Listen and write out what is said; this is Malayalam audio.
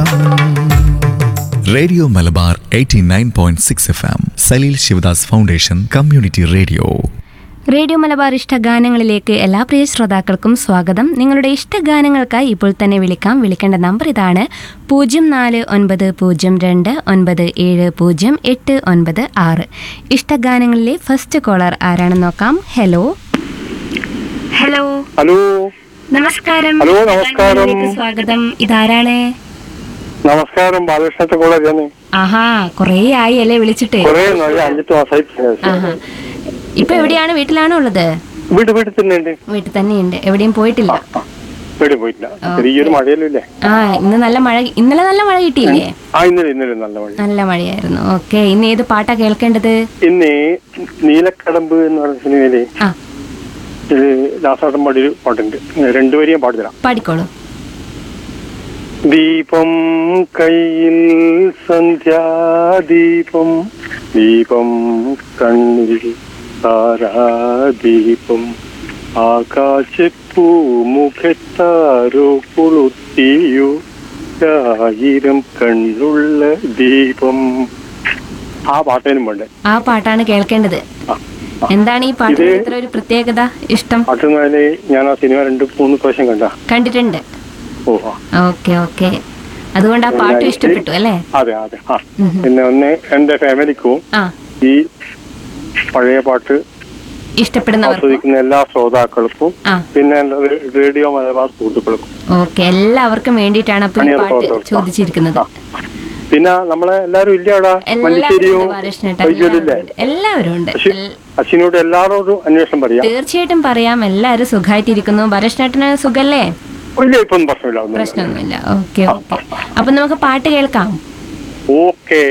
Radio Malabar 89.6 F M Saleel Sivadas foundation community radio radio Malabar ഇഷ്ടഗാനങ്ങളിലേക്ക് എല്ലാ പ്രിയ ശ്രോതാക്കൾക്കും സ്വാഗതം നിങ്ങളുടെ ഇഷ്ടഗാനങ്ങൾക്കായി ഇപ്പോൾ തന്നെ വിളിക്കാം വിളിക്കേണ്ട നമ്പർ ഇതാണ് പൂജ്യം നാല് ഒൻപത് പൂജ്യം രണ്ട് ഒൻപത് ഏഴ് പൂജ്യം എട്ട് ഒൻപത് ആറ് ഇഷ്ടഗാനങ്ങളിലെ ഫസ്റ്റ് കോളർ ആരാണെന്ന് നോക്കാം ഹലോ ഹലോ ഹലോ നമസ്കാരം ഹലോ, നമസ്കാരം. ഗാനങ്ങളിലേക്ക് സ്വാഗതം ഇതാരാണ് നമസ്കാരം ബാലകൃഷ്ണത്തെ കോളേജാണ് ആഹാ കുറേ ആയി അല്ലേ വിളിച്ചിട്ട് കൊറേ നാളെ അഞ്ചെട്ട് മാസമായി ആഹാ ഇപ്പൊ എവിടെയാണ് വീട്ടിലാണോ ഉള്ളത് വീട് വീട്ടിൽ തന്നെ ഉണ്ട് വീട്ടിൽ തന്നെയുണ്ട് എവിടെയും പോയിട്ടില്ല വീട് പോയിട്ടില്ല ചെറിയൊരു മഴയല്ലോ ഇല്ലേ ആ ഇന്ന് നല്ല മഴ ഇന്നലെ നല്ല മഴ കിട്ടിയില്ലേ ആ ഇന്നലെ ഇന്നലെ നല്ല മഴ നല്ല മഴയായിരുന്നു ഓക്കെ ഇന്ന് ഏത് പാട്ടാ കേൾക്കേണ്ടത് ഇന്ന് നീലക്കടമ്പ് എന്ന് പറഞ്ഞ സിനിമയില് ആ ഇത് ദാസാട്ടം പാടി ഒരു പാട്ടുണ്ട് രണ്ടുപേരെയും പാടിത്തരാം പാടിക്കോളൂ ദീപം കയ്യിൽ സന്ധ്യാദീപം ദീപം കണ്ണിൽ താരാദീപം ആകാശപ്പൂ മുഖത്താരോ കൊളുത്തിയോ ആയിരം കണ്ണുള്ള ദീപം ആ പാട്ടേനും വേണ്ടേ ആ പാട്ടാണ് കേൾക്കേണ്ടത് ആ, ആ. എന്താണ് ഈ പാട്ടിന് ഇത് ഇത്ര ഒരു പ്രത്യേകത ഇഷ്ടം പാട്ട് എന്നാല് ഞാൻ ആ സിനിമ രണ്ട് മൂന്ന് പ്രാവശ്യം കണ്ട കണ്ടിട്ടുണ്ട് ഓ ആ ഓക്കെ ഓക്കെ അതുകൊണ്ട് ആ പാട്ടും ഇഷ്ടപ്പെട്ടു അല്ലേ അതെ അതെ ആ ഉം. പിന്നെ ഒന്ന് എന്റെ ഫാമിലിക്കും ആ ഈ പഴയ പാട്ട് ഇഷ്ടപ്പെടുന്നവർക്ക് ആസ്വദിക്കുന്ന എല്ലാ ശ്രോതാക്കൾക്കും ആ പിന്നെ എന്റെ റേ- റേഡിയോ മലബാർ സുഹൃത്തുക്കൾക്കും ഓക്കെ എല്ലാവർക്കും വേണ്ടിയിട്ടാണ് അപ്പൊ ഈ അണിയറ പാട്ട് പ്രവർത്തകർക്ക്. ചോദിച്ചിരിക്കുന്നത് ആ. പിന്നെ നമ്മളെ എല്ലാരും ഇല്ല അവിടെ മല്ലിശ്ശേരിയും എല്ലാവരും ഉണ്ട് ബാലകൃഷ്ണേട്ടാ, വൈദ്യുതില്ലേ എല്ലാവരും ഉണ്ട് അശ്വ- എൽ- അശ്വിനോട് എല്ലാരോടും അന്വേഷണം പറയാം തീർച്ചയായിട്ടും പറയാം എല്ലാവരും സുഖമായിട്ടിരിക്കുന്നു ഭരഷ്ണേട്ടന് സുഖല്ലേ ഇല്ല ഇപ്പൊ ഒന്നും പ്രശ്നമില്ല ഒന്നും പ്രശ്നമൊന്നുമില്ല ഓക്കെ ഓക്കെ അപ്പൊ നമുക്ക് പാട്ട് കേൾക്കാം ഓക്കെ